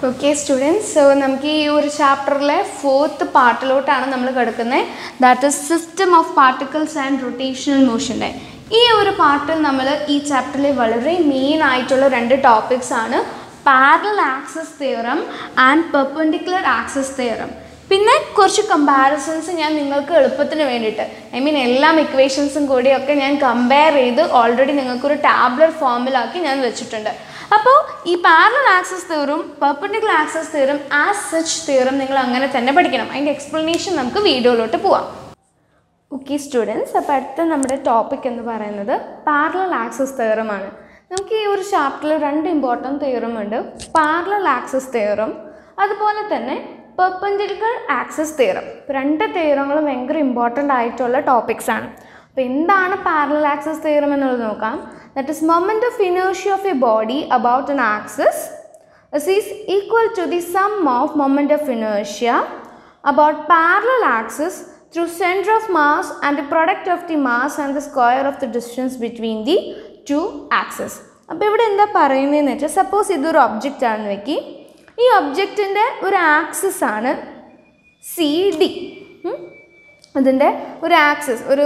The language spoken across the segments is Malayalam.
ഓക്കെ സ്റ്റുഡൻസ് സോ നമുക്ക് ഈ ഒരു ചാപ്റ്ററിലെ ഫോർത്ത് പാർട്ടിലോട്ടാണ് നമ്മൾ കിടക്കുന്നത് that is system of particles and rotational മോഷൻ്റെ ഈ ഒരു പാർട്ടിൽ നമ്മൾ ഈ ചാപ്റ്ററിൽ വളരെ മെയിൻ ആയിട്ടുള്ള രണ്ട് ടോപ്പിക്സ് ആണ് parallel axis theorem and perpendicular axis theorem പിന്നെ കുറച്ച് കമ്പാരിസൺസ് ഞാൻ നിങ്ങൾക്ക് എളുപ്പത്തിന് വേണ്ടിയിട്ട് ഐ മീൻ എല്ലാം ഇക്വേഷൻസും കൂടിയൊക്കെ ഞാൻ കമ്പയർ ചെയ്ത് ഓൾറെഡി നിങ്ങൾക്കൊരു ടാബ്ലറ്റ് ഫോമിലാക്കി ഞാൻ വെച്ചിട്ടുണ്ട് അപ്പോൾ ഈ പാരലൽ ആക്സസ് തീറും പെർപ്പൻഡിക്കുലർ ആക്സസ് തീറും ആസ് സച്ച് തീറും നിങ്ങൾ അങ്ങനെ തന്നെ പഠിക്കണം അതിൻ്റെ എക്സ്പ്ലനേഷൻ നമുക്ക് വീഡിയോയിലോട്ട് പോവാം ഓക്കെ സ്റ്റുഡൻസ് അപ്പോൾ അടുത്ത നമ്മുടെ ടോപ്പിക് എന്ന് പറയുന്നത് പാരലൽ ആക്സസ് തിയറമാണ് നമുക്ക് ഈ ഒരു ചാപ്റ്ററിൽ രണ്ട് ഇമ്പോർട്ടൻറ്റ് തിയറം ഉണ്ട് പാരലൽ ആക്സസ് തിയറം അതുപോലെ തന്നെ പെർപ്പൻഡിക്കുലർ ആക്സസ് തിയറം രണ്ട് തിയറങ്ങളും ഭയങ്കര ഇമ്പോർട്ടൻ്റ് ആയിട്ടുള്ള ടോപ്പിക്സ് ആണ് അപ്പോൾ എന്താണ് പാരലൽ ആക്സസ് തിയറം എന്നുള്ളത് നോക്കാം that is moment of inertia of a body about an axis This is equal to the sum of moment of inertia about parallel axis through center of mass and the product of the mass and the square of the distance between the two axes. അപ്പോൾ ഇവിടെ എന്താ പറയുന്നതെന്ന് വെച്ചാൽ സപ്പോസ് ഇതൊരു ഒബ്ജക്റ്റ് ആണെന്ന് വെക്കി ഈ ഒബ്ജക്റ്റിൻ്റെ ഒരു ആക്സിസ് ആണ് സി ഡി അതിൻ്റെ ഒരു ആക്സിസ് ഒരു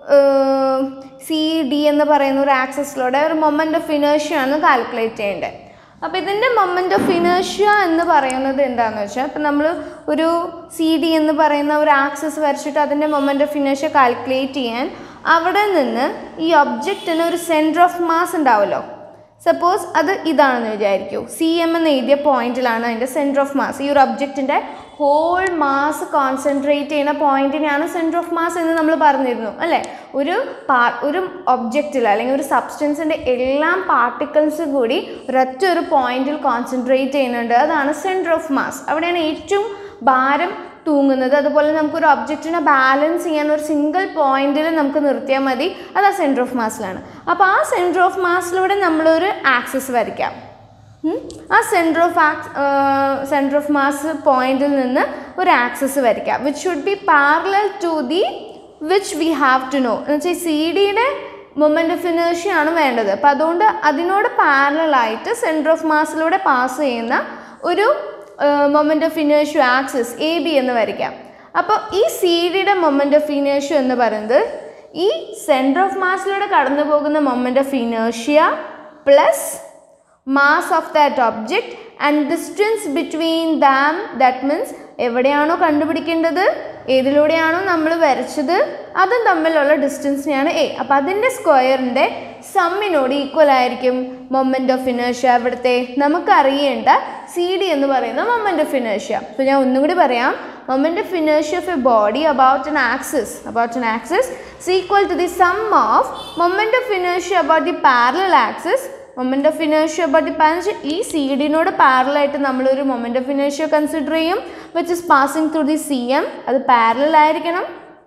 സി ഡി എന്ന് പറയുന്ന ഒരു ആക്സിസിലൂടെ ഒരു മൊമെൻ്റ് ഓഫ് ഇനേഷ്യ ആണ് കാൽക്കുലേറ്റ് ചെയ്യേണ്ടത് അപ്പോൾ ഇതിൻ്റെ മൊമെൻ്റ് ഓഫ് ഇനേഷ്യ എന്ന് പറയുന്നത് എന്താണെന്ന് വെച്ചാൽ ഇപ്പം നമ്മൾ ഒരു സി ഡി എന്ന് പറയുന്ന ഒരു ആക്സിസ് വരച്ചിട്ട് അതിൻ്റെ മൊമെൻ്റ് ഓഫ് ഇനേഷ്യ കാൽക്കുലേറ്റ് ചെയ്യാൻ അവിടെ നിന്ന് ഈ ഒബ്ജക്റ്റിന് ഒരു സെൻറ്റർ ഓഫ് മാസ് ഉണ്ടാവുമല്ലോ സപ്പോസ് അത് ഇതാണെന്ന് വിചാരിക്കൂ സി എം എന്ന് എഴുതിയ പോയിന്റിലാണ് അതിൻ്റെ സെൻറ്റർ ഓഫ് മാസ് ഈ ഒരു ഒബ്ജക്റ്റിൻ്റെ ഹോൾ മാസ് കോൺസെൻട്രേറ്റ് ചെയ്യുന്ന പോയിന്റിനെയാണ് സെൻറ്റർ ഓഫ് മാസ് എന്ന് നമ്മൾ പറഞ്ഞിരുന്നു അല്ലേ ഒരു പാ ഒരു ഒബ്ജക്റ്റിൽ അല്ലെങ്കിൽ ഒരു സബ്സ്റ്റൻസിൻ്റെ എല്ലാ പാർട്ടിക്കിൾസും കൂടി ഒരൊറ്റ ഒരു പോയിന്റിൽ കോൺസെൻട്രേറ്റ് ചെയ്യുന്നുണ്ട് അതാണ് സെൻറ്റർ ഓഫ് മാസ് അവിടെയാണ് ഏറ്റവും ഭാരം തൂങ്ങുന്നത് അതുപോലെ നമുക്കൊരു ഒബ്ജക്റ്റിനെ ബാലൻസ് ചെയ്യാൻ ഒരു സിംഗിൾ പോയിന്റിൽ നമുക്ക് നിർത്തിയാൽ മതി അത് ആ സെൻറ്റർ ഓഫ് മാസിലാണ് അപ്പോൾ ആ സെൻറ്റർ ഓഫ് മാസിലൂടെ നമ്മളൊരു ആക്സിസ് വരയ്ക്കാം ഉം. ആ centre of ax centre of mass പോയിന്റിൽ നിന്ന് ഒരു ആക്സിസ് വരയ്ക്കാം which should be parallel to the which we have to know എന്ന് വെച്ചാൽ സി ഡിയുടെ മൊമെൻ്റ് ഓഫ് ഇനേർഷ്യ ആണ് വേണ്ടത് അപ്പം അതുകൊണ്ട് അതിനോട് പാരലായിട്ട് സെൻറ്റർ ഓഫ് മാസിലൂടെ പാസ് ചെയ്യുന്ന ഒരു moment of inertia axis A B എന്ന് വരയ്ക്കാം അപ്പോൾ ഈ സി ഡിയുടെ മൊമെൻ്റ് ഓഫ് ഇനേർഷ്യ എന്ന് പറയുന്നത് ഈ സെൻറ്റർ ഓഫ് മാസിലൂടെ കടന്നു പോകുന്ന moment of inertia plus mass of that object and distance between them that means എവിടെയാണോ കണ്ടുപിടിക്കേണ്ടത് ഏതിലൂടെയാണോ നമ്മൾ വരച്ചത് അതും തമ്മിലുള്ള ഡിസ്റ്റൻസിനെയാണ് എ അപ്പോൾ അതിൻ്റെ സ്ക്വയറിൻ്റെ സമ്മിനോട് ഈക്വൽ ആയിരിക്കും മൊമെൻ്റ് ഓഫ് ഇനേഷ്യ ഇവിടുത്തെ നമുക്കറിയേണ്ട സി ഡി എന്ന് പറയുന്ന മൊമെൻ്റ് ഓഫ് ഇനേഷ്യ അപ്പോൾ ഞാൻ ഒന്നും കൂടി പറയാം മൊമെൻ്റ് ഓഫ് ഇനേഷ്യ of a body about an axis about an axis is equal to the sum of moment of inertia about the parallel axis moment of ഇനേഷ്യ about the parallel ഈ സി ഡിനോട് പാരലായിട്ട് നമ്മളൊരു മൊമെൻ്റ് ഓഫ് ഇനേഷ്യ കൺസിഡർ ചെയ്യും which is passing through the C M അത് പാരലൽ ആയിരിക്കണം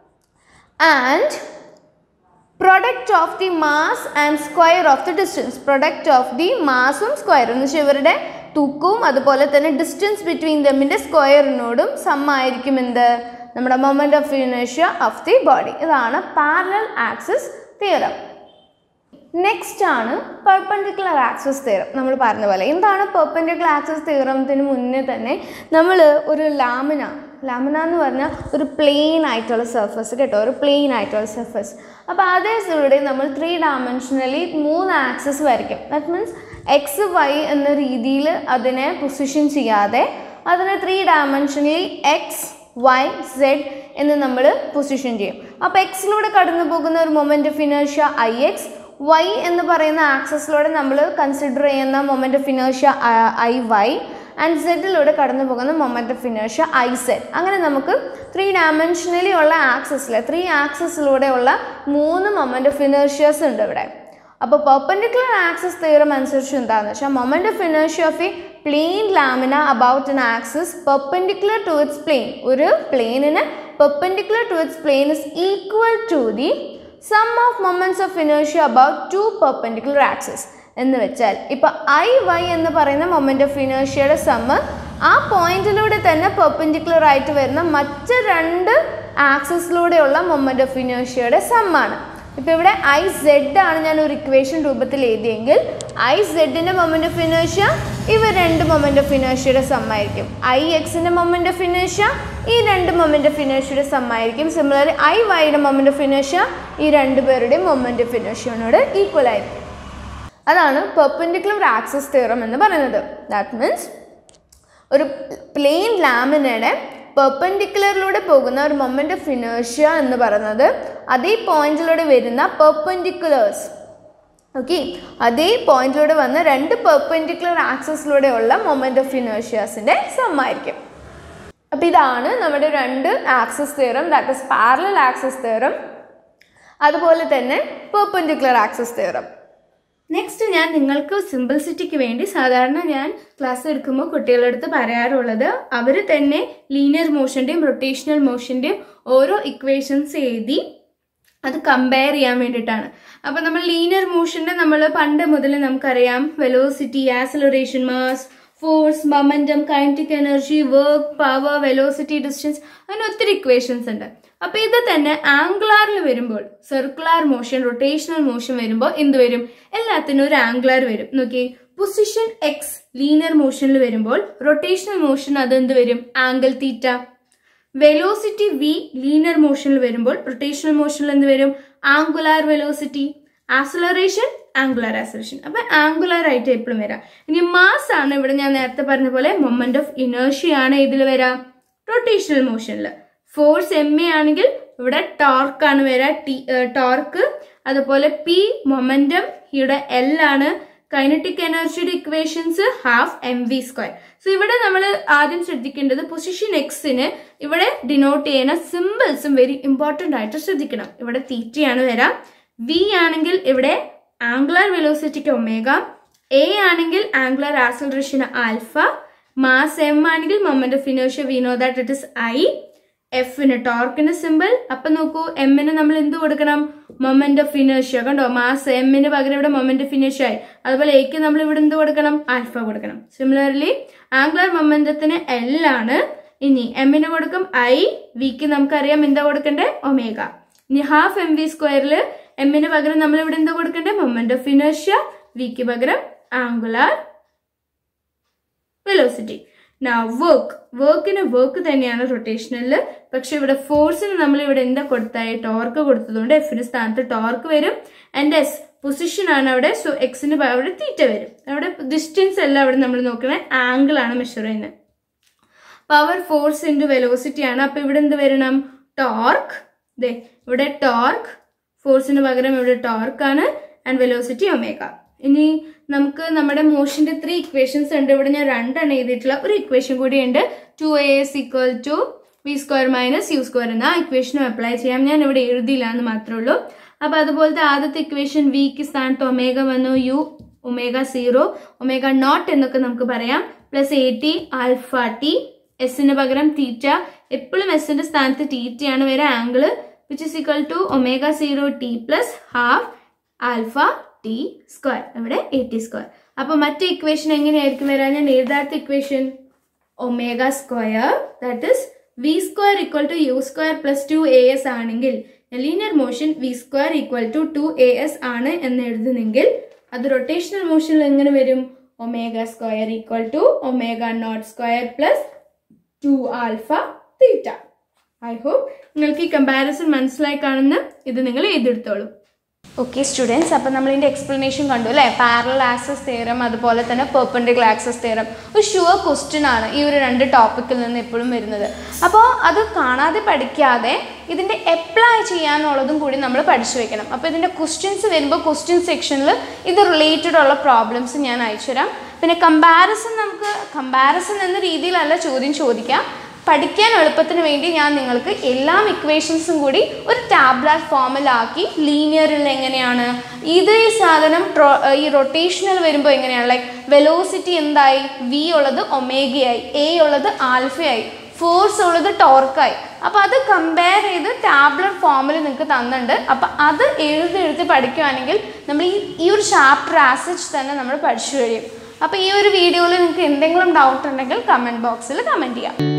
and product of the mass and square of the distance product of the മാസും സ്ക്വയറും എന്ന് വെച്ചാൽ ഇവരുടെ തൂക്കവും അതുപോലെ തന്നെ ഡിസ്റ്റൻസ് ബിറ്റ്വീൻ ദമ്മിൻ്റെ സ്ക്വയറിനോടും സമ്മായിരിക്കും എന്ത് നമ്മുടെ മൊമെൻ്റ് ഓഫ് ഇനേഷ്യ ഓഫ് ദി ബോഡി ഇതാണ് പാരലൽ ആക്സിസ് തിയറം നെക്സ്റ്റ് ആണ് പെർപ്പൻഡിക്കുലർ ആക്സസ് തിയറം നമ്മൾ പറഞ്ഞ പോലെ എന്താണ് പെർപ്പൻഡിക്കുലർ ആക്സസ് തിയറത്തിന് മുന്നേ തന്നെ നമ്മൾ ഒരു ലാമിന ലാമിന എന്ന് പറഞ്ഞാൽ ഒരു പ്ലെയിൻ ആയിട്ടുള്ള സർഫസ് കേട്ടോ ഒരു പ്ലെയിൻ ആയിട്ടുള്ള സർഫസ് അപ്പോൾ അതേസൂടെ നമ്മൾ ത്രീ ഡയമെൻഷനലി മൂന്ന് ആക്സസ് വരയ്ക്കും ദാറ്റ് മീൻസ് എക്സ് വൈ എന്ന രീതിയിൽ അതിനെ പൊസിഷൻ ചെയ്യാതെ അതിനെ three dimensionally X Y Z എന്ന് നമ്മൾ പൊസിഷൻ ചെയ്യും അപ്പോൾ എക്സിലൂടെ കടന്നു പോകുന്ന ഒരു മൊമെൻ്റ് ഓഫ് ഇനേഷ്യ ഐ എക്സ് വൈ എന്ന് പറയുന്ന ആക്സസിലൂടെ നമ്മൾ കൺസിഡർ ചെയ്യുന്ന മൊമെൻ്റ് ഓഫ് ഇനേഷ്യ ഐ വൈ ആൻഡ് സെഡിലൂടെ കടന്നു പോകുന്ന മൊമെൻ്റ് ഓഫ് ഇനേഷ്യ ഐ സെഡ് അങ്ങനെ നമുക്ക് ത്രീ ഡയമെൻഷനലി ഉള്ള ആക്സസിൽ ത്രീ ആക്സസിലൂടെയുള്ള മൂന്ന് മൊമെൻ്റ് ഓഫ് ഇനേഷ്യസ് ഉണ്ട് ഇവിടെ അപ്പോൾ പെർപ്പൻഡിക്കുലർ ആക്സസ് തിയറം അനുസരിച്ച് എന്താണെന്ന് വെച്ചാൽ മൊമെൻ്റ് ഓഫ് ഇനേഷ്യ of a plane lamina about an axis perpendicular to its plane ഒരു പ്ലെയിനിന് perpendicular to its plane is equal to the sum of moments of ഇനേഷ്യ അബൌട്ട് ടു പെർപ്പൻഡിക്കുലർ ആക്സിസ് എന്ന് വെച്ചാൽ ഇപ്പോൾ ഐ വൈ എന്ന് പറയുന്ന മൊമെൻ്റ് ഓഫ് ഇനേഷ്യയുടെ സമ്മ് ആ പോയിന്റിലൂടെ തന്നെ പെർപ്പൻഡിക്കുലർ ആയിട്ട് വരുന്ന മറ്റ് രണ്ട് ആക്സിസിലൂടെയുള്ള മൊമെൻ്റ് ഓഫ് ഇനേഷ്യയുടെ സമ്മാണ് ഇപ്പോൾ ഇവിടെ ഐ സെഡ് ആണ് ഞാൻ ഒരു ഇക്വേഷൻ രൂപത്തിൽ എഴുതിയെങ്കിൽ ഐ സെഡിൻ്റെ മൊമെൻ്റ് ഓഫ് ഇനേഷ്യ ഇവ രണ്ട് മൊമെൻ്റ് ഓഫ് ഇനേഷ്യയുടെ സമ്മായിരിക്കും ഐ എക്സിൻ്റെ മൊമെൻ്റ് ഓഫ് ഇനേഷ്യ ഈ രണ്ട് മൊമെൻ്റ് ഓഫ് ഇനേഷ്യയുടെ സമ്മായിരിക്കും സിമിലർലി ഐ വൈയുടെ മൊമെൻ്റ് ഓഫ് ഇനേഷ്യ ഈ രണ്ട് പേരുടെയും മൊമെൻ്റ് ഓഫ് ഇനേഷ്യനോട് ഈക്വൽ ആയിരിക്കും അതാണ് പെർപെൻഡിക്കുലർ ആക്സസ് തിയറം എന്ന് പറയുന്നത് ദാറ്റ് മീൻസ് ഒരു പ്ലെയിൻ ലാമിനയുടെ പെർപെൻഡിക്കുലറിലൂടെ പോകുന്ന ഒരു മൊമെൻ്റ് ഓഫ് ഇനേഷ്യ എന്ന് പറയുന്നത് അതേ പോയിന്റിലൂടെ വരുന്ന പെർപെൻഡിക്കുലേഴ്സ് ഓക്കെ അതേ പോയിന്റിലൂടെ വന്ന രണ്ട് പെർപെൻഡിക്കുലർ ആക്സസിലൂടെയുള്ള മൊമെൻ്റ് ഓഫ് ഇനേഷ്യാസിൻ്റെ സമ്മായിരിക്കും അപ്പോൾ ഇതാണ് നമ്മുടെ രണ്ട് axis theorem that is parallel axis theorem അതുപോലെ തന്നെ പെർപെൻഡിക്കുലർ ആക്സസ് തിയറം നെക്സ്റ്റ് ഞാൻ നിങ്ങൾക്ക് സിംപിൾസിറ്റിക്ക് വേണ്ടി സാധാരണ ഞാൻ ക്ലാസ് എടുക്കുമ്പോൾ കുട്ടികളുടെ അടുത്ത് പറയാറുള്ളത് അവർ തന്നെ ലീനിയർ മോഷൻ്റെയും റൊട്ടേഷണൽ മോഷൻ്റെയും ഓരോ ഇക്വേഷൻസ് എഴുതി അത് കമ്പയർ ചെയ്യാൻ വേണ്ടിയിട്ടാണ് അപ്പോൾ നമ്മൾ ലീനിയർ മോഷൻ്റെ നമ്മൾ പണ്ട് മുതൽ നമുക്കറിയാം velocity acceleration mass force momentum kinetic energy work power velocity distance അങ്ങനെ ഒത്തിരി ഇക്വേഷൻസ് ഉണ്ട് അപ്പോൾ ഇത് തന്നെ ആംഗുലാറിൽ വരുമ്പോൾ സർക്കുലാർ മോഷൻ റൊട്ടേഷണൽ മോഷൻ വരുമ്പോൾ എന്ത് വരും എല്ലാത്തിനും ഒരു ആംഗുലാർ വരും നോക്കി പൊസിഷൻ എക്സ് ലീനിയർ മോഷനിൽ വരുമ്പോൾ റൊട്ടേഷണൽ മോഷൻ അത് എന്ത് വരും angle theta velocity V linear മോഷനിൽ വരുമ്പോൾ റൊട്ടേഷണൽ മോഷനിൽ എന്ത് വരും angular velocity acceleration angular acceleration അപ്പൊ ആംഗുലാർ ആയിട്ട് എപ്പോഴും വരാം ഇനി മാസ് ആണ് ഇവിടെ ഞാൻ നേരത്തെ പറഞ്ഞ പോലെ മൊമെന്റ് ഓഫ് ഇനേർഷ്യ ആണ് ഇതിൽ വരാം റൊട്ടേഷണൽ മോഷനിൽ ഫോഴ്സ് എം എ ആണെങ്കിൽ ഇവിടെ ടോർക്ക് ആണ് വരാ ടി ടോർക്ക് അതുപോലെ പി മൊമെന്റം ഇവിടെ എൽ ആണ് കൈനറ്റിക് എനർജിയുടെ equations half M V square so ഇവിടെ നമ്മൾ ആദ്യം ശ്രദ്ധിക്കേണ്ടത് പൊസിഷൻ എക്സിന് ഇവിടെ ഡിനോട്ട് ചെയ്യുന്ന സിമ്പിൾസും വെരി ഇമ്പോർട്ടൻ്റ് ആയിട്ട് ശ്രദ്ധിക്കണം ഇവിടെ തീറ്റയാണ് വരാം വി ആണെങ്കിൽ ഇവിടെ ആംഗുലാർ വെലോസിറ്റിക്ക് ഒമേഗ എ ആണെങ്കിൽ angular acceleration alpha mass M ആണെങ്കിൽ മൊമെന്റ് ഓഫ് ഇനേഷ്യ we know that it is I എഫിന് ടോർക്കിന് സിമ്പിൾ അപ്പൊ നോക്കൂ എമ്മിന് നമ്മൾ എന്ത് കൊടുക്കണം മൊമെന്റ് ഓഫ് ഇനേഷ്യ കണ്ടോ മാസ് എമ്മിന് പകരം ഇവിടെ മൊമെന്റ് ഓഫ് ഇനേഷ്യ ആയി അതുപോലെ എക്ക് നമ്മൾ ഇവിടെ എന്ത് കൊടുക്കണം ആൽഫ കൊടുക്കണം സിമിലർലി ആംഗുലർ മൊമെന്റത്തിന് എൽ ആണ് ഇനി എമ്മിന് കൊടുക്കും ഐ വിക്ക് നമുക്കറിയാം എന്താ കൊടുക്കണ്ടേ ഒമേഗ ഇനി ഹാഫ് എം വി സ്ക്വയറിൽ എമ്മിന് പകരം നമ്മൾ ഇവിടെ എന്താ കൊടുക്കണ്ടേ മൊമെന്റ് ഓഫ് ഇനേഷ്യ വിക്ക് പകരം ആംഗുലാർ വെലോസിറ്റി നാ വർക്ക് വർക്കിന് വർക്ക് തന്നെയാണ് റൊട്ടേഷനിൽ പക്ഷെ ഇവിടെ ഫോഴ്സിന് നമ്മൾ ഇവിടെ എന്താ കൊടുത്തായി ടോർക്ക് കൊടുത്തതുകൊണ്ട് എഫിന് സ്ഥാനത്ത് ടോർക്ക് വരും ആൻഡ് എസ് പൊസിഷൻ ആണ് അവിടെ സോ എക്സിന് അവിടെ തീറ്റ വരും അവിടെ ഡിസ്റ്റൻസ് അല്ല അവിടെ നമ്മൾ നോക്കണേ ആംഗിൾ ആണ് മെഷർ ചെയ്യുന്നത് പവർ ഫോഴ്സ് ഇൻറ്റു വെലോസിറ്റി ആണ് അപ്പൊ ഇവിടെ എന്ത് വരണം ടോർക്ക് ദേ ഇവിടെ ടോർക്ക് ഫോഴ്സിന് പകരം ഇവിടെ ടോർക്ക് ആണ് ആൻഡ് വെലോസിറ്റി ഒമേഗ ഇനി നമുക്ക് നമ്മുടെ മോഷന്റെ ത്രീ ഇക്വേഷൻസ് ഉണ്ട് ഇവിടെ ഞാൻ രണ്ടെണ്ണം എഴുതിയിട്ടുള്ള ഒരു ഇക്വേഷൻ കൂടി ഉണ്ട് two A S equal to V square minus U square എന്ന ഇക്വേഷനും അപ്ലൈ ചെയ്യാം ഞാൻ ഇവിടെ എഴുതിയില്ല എന്ന് മാത്രമേ ഉള്ളൂ അപ്പൊ അതുപോലത്തെ ആദ്യത്തെ ഇക്വേഷൻ വിക്ക് സ്ഥാനത്ത് ഒമേഗ വന്നു u omega zero omega naught എന്നൊക്കെ നമുക്ക് പറയാം plus a t alpha t എസിന് പകരം തീറ്റ എപ്പോഴും എസിന്റെ സ്ഥാനത്ത് തീറ്റയാണ് വരെ angle which is equal to omega zero t plus half alpha t square ഇവിടെ എ ടി സ്ക്വയർ അപ്പൊ മറ്റേ ഇക്വേഷൻ എങ്ങനെയായിരിക്കും വരാൻ ഞാൻ എഴുതാത്ത equation omega square that is v square equal to u square plus two A s ആണെങ്കിൽ linear motion v square equal to two A s ആണ് എന്ന് എഴുതുന്നെങ്കിൽ അത് റൊട്ടേഷണൽ മോഷനിൽ എങ്ങനെ വരും omega square equal to omega naught square plus two alpha theta I hope നിങ്ങൾക്ക് ഈ കമ്പാരിസൺ മനസ്സിലായി കാണുന്ന ഇത് നിങ്ങൾ എഴുതിയെടുത്തോളൂ ഓക്കെ സ്റ്റുഡൻസ് അപ്പോൾ നമ്മൾ ഇതിൻ്റെ എക്സ്പ്ലനേഷൻ കണ്ടു അല്ലേ പാരലൽ ആക്സസ് തിയറം അതുപോലെ തന്നെ പെർപ്പൻഡിക്കുലർ ആക്സസ് തിയറം ഒരു ഷുവർ ക്വസ്റ്റ്യൻ ആണ് ഈ ഒരു രണ്ട് ടോപ്പിക്കിൽ നിന്ന് എപ്പോഴും വരുന്നത് അപ്പോൾ അത് കാണാതെ പഠിക്കാതെ ഇതിൻ്റെ അപ്ലൈ ചെയ്യാനുള്ളതും കൂടി നമ്മൾ പഠിച്ചു വെക്കണം അപ്പോൾ ഇതിൻ്റെ ക്വസ്റ്റ്യൻസ് വരുമ്പോൾ ക്വസ്റ്റ്യൻ സെക്ഷനിൽ ഇത് റിലേറ്റഡ് ഉള്ള പ്രോബ്ലംസ് ഞാൻ അയച്ചുതരാം പിന്നെ കമ്പാരിസൺ നമുക്ക് കമ്പാരിസൺ എന്ന രീതിയിലല്ല ചോദ്യം ചോദിക്കാം പഠിക്കാൻ എളുപ്പത്തിന് വേണ്ടി ഞാൻ നിങ്ങൾക്ക് എല്ലാ ഇക്വേഷൻസും കൂടി ഒരു ടാബ്ലാർ ഫോമിലാക്കി ലീനിയറിൽ എങ്ങനെയാണ് ഇത് ഈ സാധനം ട്രോ- ഈ റൊട്ടേഷണൽ വരുമ്പോൾ എങ്ങനെയാണ് ലൈക്ക് വെലോസിറ്റി എന്തായി വി ഉള്ളത് ഒമേഗയായി എ ഉള്ളത് ആൽഫയായി ഫോഴ്സ് ഉള്ളത് ടോർക്കായി അപ്പോൾ അത് കമ്പയർ ചെയ്ത് ടാബ്ലർ ഫോമിൽ നിങ്ങൾക്ക് തന്നിട്ടുണ്ട് അപ്പോൾ അത് എഴുതി എഴുതി പഠിക്കുകയാണെങ്കിൽ നമ്മൾ ഈ ഈ ഒരു ചാപ്റ്റർ ആസിച്ച് തന്നെ നമ്മൾ പഠിച്ചു കഴിയും അപ്പോൾ ഈ ഒരു വീഡിയോയിൽ നിങ്ങൾക്ക് എന്തെങ്കിലും ഡൗട്ട് ഉണ്ടെങ്കിൽ കമൻറ്റ് ബോക്സിൽ കമൻറ്റ് ചെയ്യാം